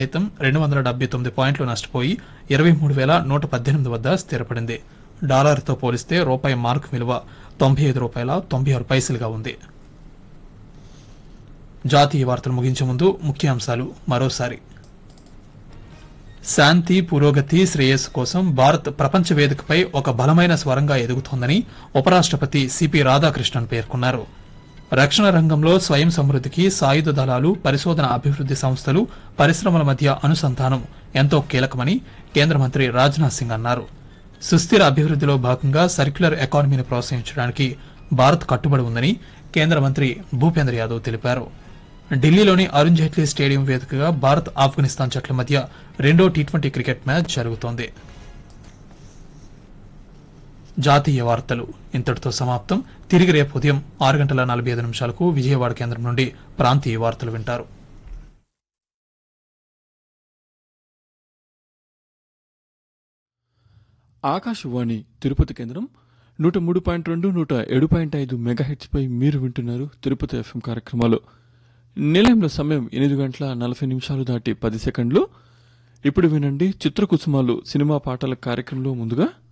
సైతం రెండు వందల డెబ్బై తొమ్మిది పాయింట్లు నష్టపోయి ఇరవై మూడు వేల నూట పద్దెనిమిది వద్ద స్థిరపడింది డాలర్తో పోలిస్తే రూపాయి మార్క్ విలువ తొంభై ఐదు రూపాయల తొంభై ఆరు పైసలుగా ఉంది జాతీయ వార్తలు ముగించే ముందు ముఖ్యాంశాలు మరోసారి శాంతి పురోగతి శ్రేయస్సు కోసం భారత్ ప్రపంచ వేదికపై ఒక బలమైన స్వరంగా ఎదుగుతోందని ఉపరాష్ట్రపతి సిపి రాధాకృష్ణన్ పేర్కొన్నారు రక్షణ రంగంలో స్వయం సమృద్ధికి సాయుధ దళాలు పరిశోధన అభివృద్ది సంస్థలు పరిశ్రమల మధ్య అనుసంధానం ఎంతో కీలకమని కేంద్ర మంత్రి రాజ్నాథ్ సింగ్ అన్నారు సుస్థిర అభివృద్దిలో భాగంగా సర్క్యులర్ ఎకానమీని ప్రోత్సహించడానికి భారత్ కట్టుబడి ఉందని కేంద్ర మంత్రి భూపేంద్ర యాదవ్ తెలిపారు ఢిల్లీలోని అరుణ్ జైట్లీ స్టేడియం వేదికగా భారత్ ఆఫ్ఘనిస్తాన్ జట్ల మధ్య రెండో టీ ట్వంటీ క్రికెట్ మ్యాచ్ జరుగుతోంది జాతీయ వార్తలు ఇంతటితో సమాప్తం తిరిగి రేపు ఉదయం ఆరు గంటల నలభై ఐదు నిమిషాలకు విజయవాడ కేంద్రం నుండి ప్రాంతీయ వార్తలు వింటారు ఆకాశవాణి తిరుపతి కేంద్రం నూట మూడు పాయింట్ రెండు నూట ఏడు పాయింట్ ఐదు మెగాహెచ్పై మీరు వింటున్నారు తిరుపతి ఎఫ్ఎం కార్యక్రమాలు నిలయంలో సమయం ఎనిమిది గంటల నలభై నిమిషాలు దాటి పది సెకండ్లు ఇప్పుడు వినండి చిత్రకుసుమాలు సినిమా పాటల కార్యక్రమంలో ముందుగా